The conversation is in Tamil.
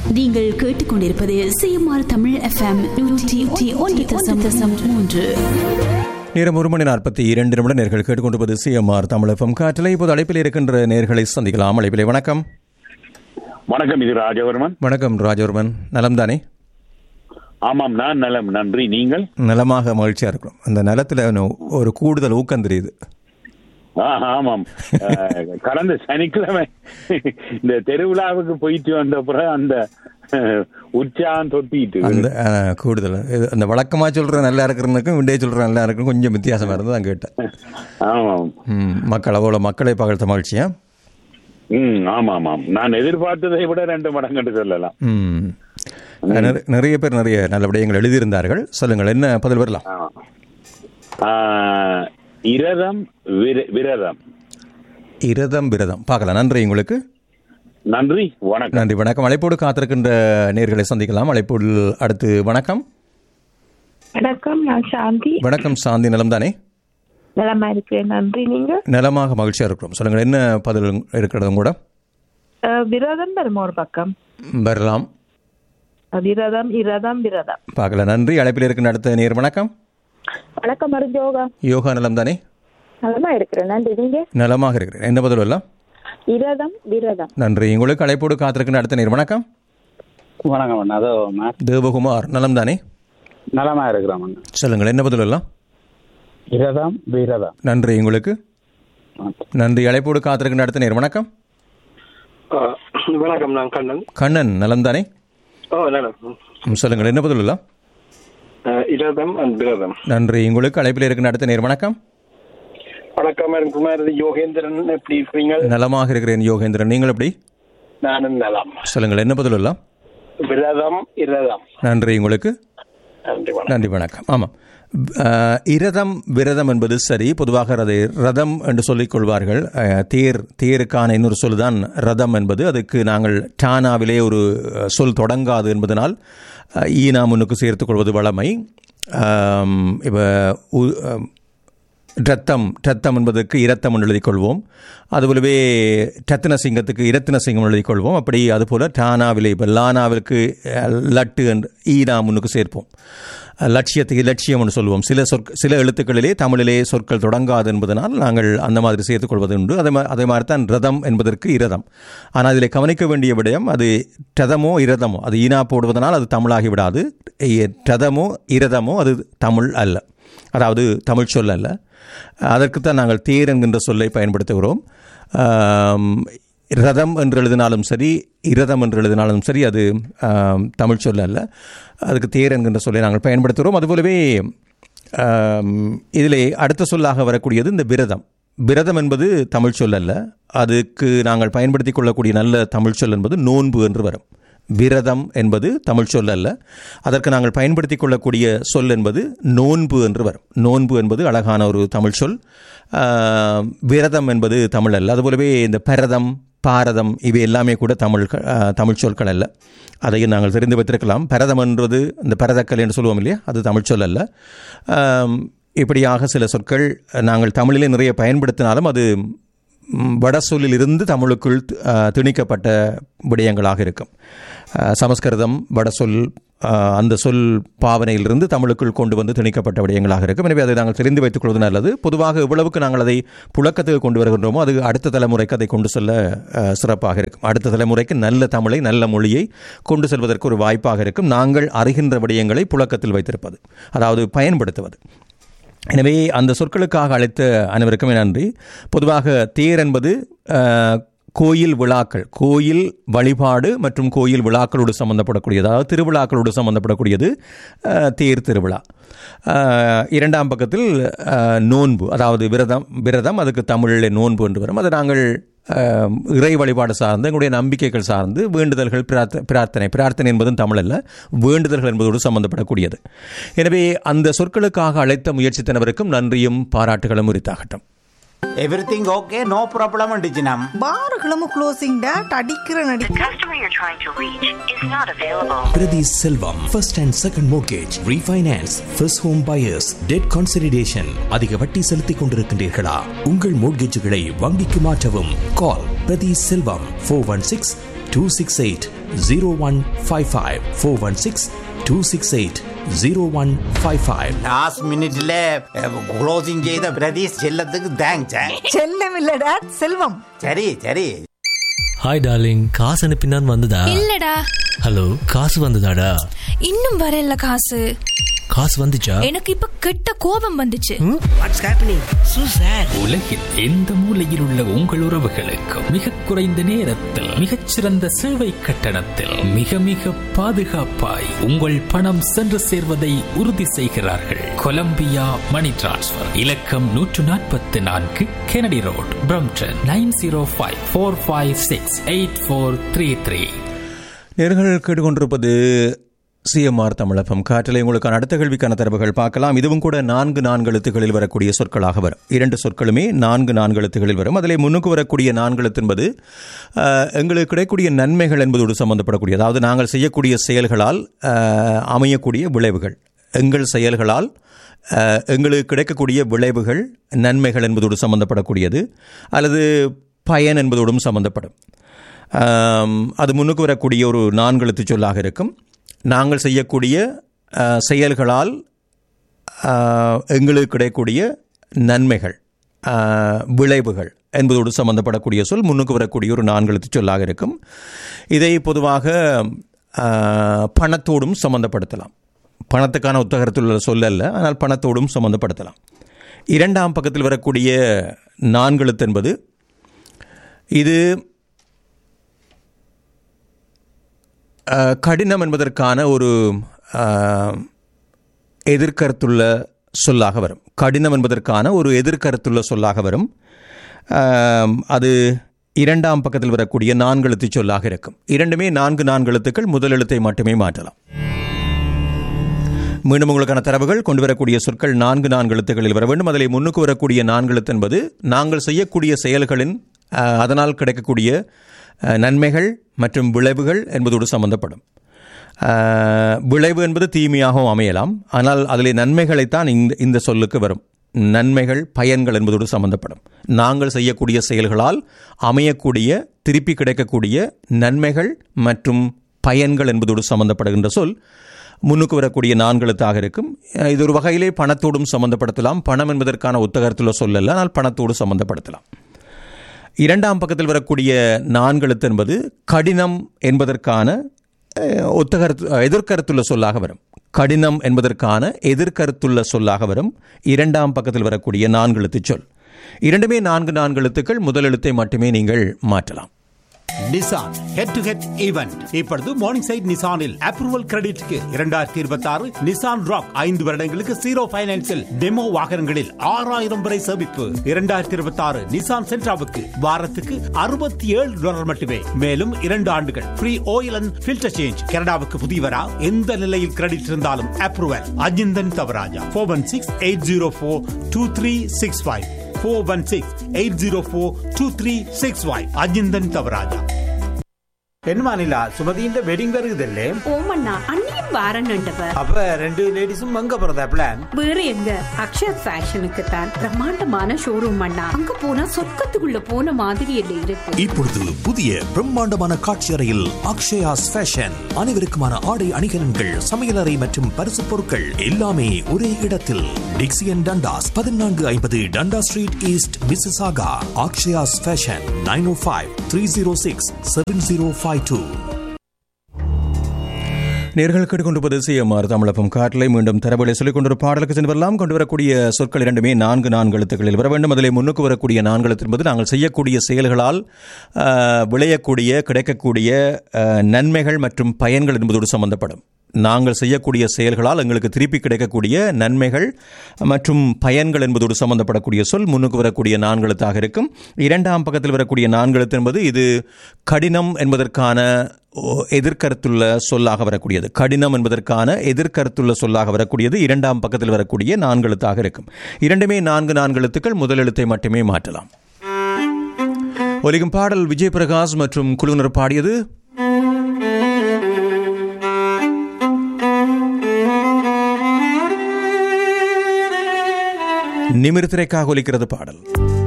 நீங்கள் கேட்டுக்கொண்டிருப்பது சிஎம்ஆர் தமிழ் எஃப்எம் நூற்றி ஒன்று தசம் தசம் மூன்று நேரம் ஒரு மணி நாற்பத்தி இரண்டு நிமிடம் நேர்கள் கேட்டுக்கொண்டிருப்பது சிஎம்ஆர் தமிழகம் காற்றில் இப்போது அழைப்பில் இருக்கின்ற நேர்களை சந்திக்கலாம் அழைப்பிலே வணக்கம் வணக்கம் இது ராஜவர்மன் வணக்கம் ராஜவர்மன் நலம் தானே ஆமாம் நான் நலம் நன்றி நீங்கள் நலமாக மகிழ்ச்சியா இருக்கிறோம் அந்த நலத்துல இன்னும் ஒரு கூடுதல் ஊக்கம் தெரியுது ஆ, ஆமாம் அஹ், கடந்த சனிக்கிழமை இந்த திருவிழாவுக்கு போயிட்டு வந்த பிறகு அந்த அஹ், உற்சாகம் தொட்டிட்டு அந்த அஹ், கூடுதல் இது அந்த வழக்கமா சொல்ற நல்லா இருக்கிறனுக்கும் விண்டே சொல்ற நல்லா இருக்கும் கொஞ்சம் வித்தியாசமா இருந்தது தான் கேட்டேன் ஆமாம் ம், மக்கள் அவ்வளோ மக்களை பகழ்த்த மகிழ்ச்சியா ம் ஆமாம் ஆமாம் நான் எதிர்பார்த்ததை விட ரெண்டு மடங்கு சொல்லலாம் ம் நிற- நிறைய பேர் நிறைய நல்ல விடயங்கள் எழுதியிருந்தார்கள் சொல்லுங்கள் என்ன பதில் வரலாம் ஆமா. ஆஹ், இரதம் விர- விரதம் இரதம் விரதம் பார்க்கலாம் நன்றி உங்களுக்கு நன்றி வணக்கம் நன்றி வணக்கம் அழைப்போடு காத்திருக்கின்ற நேர்களை சந்திக்கலாம் அழைப்போடு அடுத்து வணக்கம் வணக்கம் நான் சாந்தி வணக்கம் சாந்தி நலம் தானே நலமா இருக்கிறேன் நன்றி நீங்க நலமாக மகிழ்ச்சியா இருக்கிறோம் சொல்லுங்கள் என்ன பதில் இருக்கிறது கூட அஹ், விரதம் பெருமா ஒரு பக்கம் வரலாம் அஹ், விரதம் இரதம் விரதம் பார்க்கலாம் நன்றி அழைப்பில் இருக்கின்ற அடுத்த நேர் வணக்கம் வணக்கம் மருஜோகா யோகா நலம் தானே நலமா இருக்கிறேன் நன்றி நீங்க நலமாக இருக்கிறேன் என்ன பதில் வரலாம் இரதம் விரதம் நன்றி உங்களுக்கு அழைப்போடு காத்திருக்கின்ற அடுத்த நேர் வணக்கம் வணக்கம் அண்ணா அதோ மா- தேவகுமார் நலம் தானே நலமா இருக்கிறோம் அண்ணா சொல்லுங்கள் என்ன பதில் வரலாம் இரதம் வீரதம் நன்றி உங்களுக்கு நன்றி அழைப்போடு காத்திருக்கின்ற அடுத்த நேர் வணக்கம் ஆ, வணக்கம் நான் கண்ணன் கண்ணன் நலம் தானே ஓ நலம் ம், சொல்லுங்கள் என்ன பதில் வரலாம் ஆ, இரதம் அண்ட் விரதம் நன்றி உங்களுக்கு அழைப்பில் இருக்கின்ற அடுத்த நேர் வணக்கம் வணக்கம் என் குமார் இது யோகேந்திரன் எப்படி இருக்கிறீங்க நலமாக இருக்கிறேன் யோகேந்திரன் நீங்கள் எப்படி நானும் நலம் சொல்லுங்கள் என்ன பதில் வரலாம் விரதம் இரதம் நன்றி உங்களுக்கு நன்றி வணக்கம் நன்றி வணக்கம் ஆமாம் அஹ், இரதம் விரதம் என்பது சரி பொதுவாக அதை ரதம் என்று சொல்லிக் கொள்வார்கள் அஹ், தேர் தேருக்கான இன்னொரு சொல் தான் ரதம் என்பது அதுக்கு நாங்கள் டானாவிலே ஒரு அஹ், சொல் தொடங்காது என்பதனால் அஹ், ஈனா முன்னுக்கு சேர்த்துக் கொள்வது வழமை ஆம், இப்ப உ- அஹ், ரத்தம் ரத்தம் என்பதற்கு இரத்தம் என்று எழுதிக் கொள்வோம் அதுபோலவே ரத்தின சிங்கத்துக்கு இரத்தின சிங்கம் எழுதிக் கொள்வோம் அப்படி அதுபோல டானாவிலே இப்போ லானாவிற்கு அஹ், லட்டு என்று ஈனா முன்னுக்கு சேர்ப்போம் அஹ், லட்சியத்துக்கு இலட்சியம் என்று சொல்லுவோம் சில சொற் சில எழுத்துக்களிலே தமிழிலே சொற்கள் தொடங்காது என்பதனால் நாங்கள் அந்த மாதிரி சேர்த்துக் கொள்வது உண்டு அதே மா அதே மாதிரி தான் ரதம் என்பதற்கு இரதம் ஆனால் அதில் கவனிக்க வேண்டிய விடயம் அது ரதமோ இரதமோ அது ஈனா போடுவதனால் அது தமிழாகி விடாது இ- ரதமோ இரதமோ அது தமிழ் அல்ல அதாவது தமிழ் சொல் அல்ல அதற்குத்தான் நாங்கள் தேர் என்கின்ற சொல்லை பயன்படுத்துகிறோம் ஆம், ரதம் என்று எழுதினாலும் சரி இரதம் என்று எழுதினாலும் சரி அது ஆம், தமிழ் சொல் அல்ல அதுக்கு தேர் என்கின்ற சொல்லை நாங்கள் பயன்படுத்துகிறோம் அதுபோலவே ஆம், இதிலே அடுத்த சொல்லாக வரக்கூடியது இந்த விரதம் விரதம் என்பது தமிழ் சொல் அல்ல அதுக்கு நாங்கள் பயன்படுத்திக் கொள்ளக்கூடிய நல்ல தமிழ் சொல் என்பது நோன்பு என்று வரும் விரதம் என்பது தமிழ் சொல் அல்ல அதற்கு நாங்கள் பயன்படுத்திக் கொள்ளக்கூடிய சொல் என்பது நோன்பு என்று வரும் நோன்பு என்பது அழகான ஒரு தமிழ் சொல் ஆஹ், விரதம் என்பது தமிழ் அல்ல அதுபோலவே இந்த பரதம் பாரதம் இவை எல்லாமே கூட தமிழ் தமிழ் சொற்கள் அல்ல அதையும் நாங்கள் தெரிந்து வைத்திருக்கலாம் பரதம் என்பது இந்த பரதக்கல் என்று சொல்லுவோம் இல்லையா அது தமிழ் சொல் அல்ல ஆம், இப்படியாக சில சொற்கள் நாங்கள் தமிழிலே நிறைய பயன்படுத்தினாலும் அது ம், வட சொல்லில் இருந்து தமிழுக்குள் ஆ, திணிக்கப்பட்ட விடயங்களாக இருக்கும் ஆ, சமஸ்கிருதம் வட சொல் ஆ, அந்த சொல் பாவனையிலிருந்து தமிழுக்குள் கொண்டு வந்து திணிக்கப்பட்ட விடயங்களாக இருக்கும் எனவே அதை நாங்கள் தெரிந்து வைத்துக் கொள்வது நல்லது பொதுவாக எவ்வளவுக்கு நாங்கள் அதை புழக்கத்துக்கு கொண்டு வருகின்றோமோ அது அடுத்த தலைமுறைக்கு அதை கொண்டு செல்ல ஆ, சிறப்பாக இருக்கும் அடுத்த தலைமுறைக்கு நல்ல தமிழை நல்ல மொழியை கொண்டு செல்வதற்கு ஒரு வாய்ப்பாக இருக்கும் நாங்கள் அறிகின்ற விடயங்களை புழக்கத்தில் வைத்திருப்பது அதாவது பயன்படுத்துவது எனவே அந்த சொற்களுக்காக அழைத்த அனைவருக்குமே நன்றி பொதுவாக தேர் என்பது அஹ், கோயில் விழாக்கள் கோயில் வழிபாடு மற்றும் கோயில் விழாக்களோடு சம்பந்தப்படக்கூடியது அதாவது திருவிழாக்களோடு சம்பந்தப்படக்கூடியது அஹ், தேர் திருவிழா அஹ், இரண்டாம் பக்கத்தில் அஹ், நோன்பு அதாவது விரதம் விரதம் அதுக்கு தமிழில் நோன்பு என்று வரும் அது நாங்கள் அஹ், இறை வழிபாடு சார்ந்து எங்களுடைய நம்பிக்கைகள் சார்ந்து வேண்டுதல்கள் பிரார்த்த பிரார்த்தனை பிரார்த்தனை என்பதும் தமிழ் அல்ல வேண்டுதல்கள் என்பதோடு சம்பந்தப்படக்கூடியது எனவே அந்த சொற்களுக்காக அழைத்த முயற்சித்தனவருக்கும் நன்றியும் பாராட்டுகளும் உரித்தாகட்டும் எவ்ரிதிங் ஓகே நோ ப்ராப்ளம் டிஜினம் பார்களும் க்ளோசிங் டேட் அடிக்கிற நடி The customer you're trying to reach is not available. Prati Selvam, first and second mortgage, refinance, first home buyers, debt consolidation. அதிக வட்டி செலுத்திக் கொண்டிருக்கின்றீர்களா உங்கள் மோட்கேஜுகளை வங்கிக்கு மாற்றவும் call Prathi Selvam four one six two six eight zero one five five four one six two six eight zero one five five last மினிட்ல க்ளோசிங் செய்த பிரதீஷ் செல்லத்துக்கு தேங்க்ஸ் செல்லம் இல்ல டேட் செல்வம் சரி சரி ஹாய் டார்லிங் காசு அனுப்பினான் வந்ததா இல்லடா ஹலோ காசு வந்ததாடா இன்னும் வரல காசு காசு வந்துச்சா எனக்கு இப்ப கெட்ட கோபம் வந்துச்சு வாட்ஸ் ஹேப்பனிங் சூ சார் உலகில் எந்த மூலையில் உள்ள உங்கள் உறவுகளுக்கும் மிக குறைந்த நேரத்தில் மிகச்சிறந்த சேவை கட்டணத்தில் மிக மிக பாதுகாப்பாய் உங்கள் பணம் சென்று சேர்வதை உறுதி செய்கிறார்கள் கொலம்பியா மணி டிரான்ஸ்ஃபர் இலக்கம் நூற்று நாற்பத்தி நான்கு Kennedy road Brampton nine zero five four five six eight four three three நேர்கள் கேட்டுக்கொண்டிருப்பது சிஎம்ஆர் தமிழகம் காற்றில் உங்களுக்கான அடுத்த கேள்விக்கான தரவுகள் பார்க்கலாம் இதுவும் கூட நான்கு நான்கு எழுத்துக்களில் வரக்கூடிய சொற்களாக வரும் இரண்டு சொற்களுமே நான்கு நான்கு எழுத்துக்களில் வரும் அதில் முன்னுக்கு வரக்கூடிய நான்கு எழுத்து என்பது அஹ், எங்களுக்கு கிடைக்கக்கூடிய நன்மைகள் என்பதோடு சம்பந்தப்படக்கூடிய அதாவது நாங்கள் செய்யக்கூடிய செயல்களால் அஹ், அமையக்கூடிய விளைவுகள் எங்கள் செயல்களால் அஹ், எங்களுக்கு கிடைக்கக்கூடிய விளைவுகள் நன்மைகள் என்பதோடு சம்பந்தப்படக்கூடியது அல்லது பயன் என்பதோடும் சம்பந்தப்படும் ஆம், அது முன்னுக்கு வரக்கூடிய ஒரு நான்கெழுத்து சொல்லாக இருக்கும் நாங்கள் செய்யக்கூடிய அஹ், செயல்களால் அஹ், எங்களுக்கு கிடைக்கக்கூடிய நன்மைகள் அஹ், விளைவுகள் என்பதோடு சம்பந்தப்படக்கூடிய சொல் முன்னுக்கு வரக்கூடிய ஒரு நான்கெழுத்து சொல்லாக இருக்கும் இதை பொதுவாக அஹ், பணத்தோடும் சம்பந்தப்படுத்தலாம் பணத்துக்கான உத்தகரத்தில் உள்ள சொல் அல்ல ஆனால் பணத்தோடும் சம்பந்தப்படுத்தலாம் இரண்டாம் பக்கத்தில் வரக்கூடிய நான்கெழுத்து என்பது இது அஹ், கடினம் என்பதற்கான ஒரு அஹ், எதிர்கருத்துள்ள சொல்லாக வரும் கடினம் என்பதற்கான ஒரு எதிர்கருத்துள்ள சொல்லாக வரும் அஹ், அது இரண்டாம் பக்கத்தில் வரக்கூடிய நான்கு எழுத்து சொல்லாக இருக்கும் இரண்டுமே நான்கு நான்கு எழுத்துக்கள் முதல் எழுத்தை மட்டுமே மாற்றலாம் மீண்டும் உங்களுக்கான தரவுகள் கொண்டு வரக்கூடிய சொற்கள் நான்கு நான்கு எழுத்துக்களில் வர வேண்டும் அதில் முன்னுக்கு வரக்கூடிய நான்கு எழுத்து என்பது நாங்கள் செய்யக்கூடிய செயல்களின் அஹ், அதனால் கிடைக்கக்கூடிய அஹ், நன்மைகள் மற்றும் விளைவுகள் என்பதோடு சம்பந்தப்படும் அஹ், விளைவு என்பது தீமையாகவும் அமையலாம் ஆனால் அதில் நன்மைகளைத்தான் இந்த இந்த சொல்லுக்கு வரும் நன்மைகள் பயன்கள் என்பதோடு சம்பந்தப்படும் நாங்கள் செய்யக்கூடிய செயல்களால் அமையக்கூடிய திருப்பி கிடைக்கக்கூடிய நன்மைகள் மற்றும் பயன்கள் என்பதோடு சம்பந்தப்படுகின்ற சொல் முன்னுக்கு வரக்கூடிய நான்கெழுத்தாக இருக்கும் அஹ் இது ஒரு வகையிலே பணத்தோடும் சம்பந்தப்படுத்தலாம் பணம் என்பதற்கான ஒத்தகரத்தில் சொல்லல ஆனால் பணத்தோடு சம்பந்தப்படுத்தலாம் இரண்டாம் பக்கத்தில் வரக்கூடிய நான்கெழுத்து என்பது கடினம் என்பதற்கான அஹ், ஒத்தகரத்து அஹ், எதிர்கருத்துள்ள சொல்லாக வரும் கடினம் என்பதற்கான எதிர்கருத்துள்ள சொல்லாக வரும் இரண்டாம் பக்கத்தில் வரக்கூடிய நான்கெழுத்து சொல் இரண்டுமே நான்கு நான்கு எழுத்துக்கள் முதல் எழுத்தை மட்டுமே நீங்கள் மாற்றலாம் Nissan head to head event இப்பொழுது மார்னிங் சைட் நிசானில் அப்ரூவல் கிரெடிட்க்கு இரண்டாயிரத்தி இருபத்தி ஆறு நிசான் ராக் ஐந்து வருடங்களுக்கு ஜீரோ பைனான்சில் டெமோ வாகனங்களில் ஆறாயிரம் வரை சேமிப்பு இரண்டாயிரத்தி இருபத்தி ஆறு நிசான் சென்ட்ராவுக்கு வாரத்துக்கு அறுபத்தி ஏழு டாலர் மட்டுமே மேலும் இரண்டு ஆண்டுகள் free oil and filter change கனடாவுக்கு புதியவரா எந்த நிலையில் கிரெடிட் இருந்தாலும் approval Ajinthan Thavarajah four one six eight zero four two three six five four one six eight zero four two three six five Ajinthan Thavarajah என்னமா நிலா சுமதியின் வெட்டிங் வருகுதல்லே ஓமண்ணா அண்ணியும் வாரன்னுட்டவ அப்ப ரெண்டு லேடிஸும் அங்க போறதா பிளான் வேற எங்க அக்ஷயா ஃபேஷனுக்கு தான் பிரம்மாண்டமான ஷோரூம் அண்ணா அங்க போனா சொர்க்கத்துக்குள்ள போன மாதிரி இல்ல இருக்கு இப்பொழுது புதிய பிரம்மாண்டமான காட்சி அறையில் அக்ஷயாஸ் ஃபேஷன் அனைவருக்குமான ஆடை அணிகலன்கள் சமையலறை மற்றும் பரிசு பொருட்கள் எல்லாமே ஒரே இடத்தில் டிக்சியன் டண்டாஸ் பதினான்கு ஐம்பது Dundas street east Mississauga Akshayas fashion nine O five three zero six seven zero five two நேர்கள் கேட்டுக்கொண்டிருப்பது சிஎம்ஆர் தமிழகம் காட்டிலை மீண்டும் தரவுகளை சொல்லிக் கொண்டு ஒரு பாடலுக்கு சென்று வரலாம் கொண்டு வரக்கூடிய சொற்கள் இரண்டுமே நான்கு நான்கு எழுத்துக்களில் வர வேண்டும் அதில் முன்னுக்கு வரக்கூடிய நான்கு எழுத்து என்பது நாங்கள் செய்யக்கூடிய செயல்களால் ஆஹ், விளையக்கூடிய கிடைக்கக்கூடிய ஆஹ், நன்மைகள் மற்றும் பயன்கள் என்பதோடு சம்பந்தப்படும் நாங்கள் செய்யக்கூடிய செயல்களால் எங்களுக்கு திருப்பி கிடைக்கக்கூடிய நன்மைகள் மற்றும் பயன்கள் என்பதோடு சம்பந்தப்படக்கூடிய சொல் முன்னுக்கு வரக்கூடிய நான்கெழுத்தாக இருக்கும் இரண்டாம் பக்கத்தில் வரக்கூடிய நான்கெழுத்து என்பது இது கடினம் என்பதற்கான ஓ, எதிர்கருத்துள்ள சொல்லாக வரக்கூடியது கடினம் என்பதற்கான எதிர்கருத்துள்ள சொல்லாக வரக்கூடியது இரண்டாம் பக்கத்தில் வரக்கூடிய நான்கெழுத்தாக இருக்கும் இரண்டுமே நான்கு நான்கு எழுத்துக்கள் முதல் எழுத்தை மட்டுமே மாற்றலாம் ஒலிக்கும் பாடல் விஜய் பிரகாஷ் மற்றும் குழுவினர் பாடியது நிமிர்திரைக்காக ஒலிக்கிறது பாடல்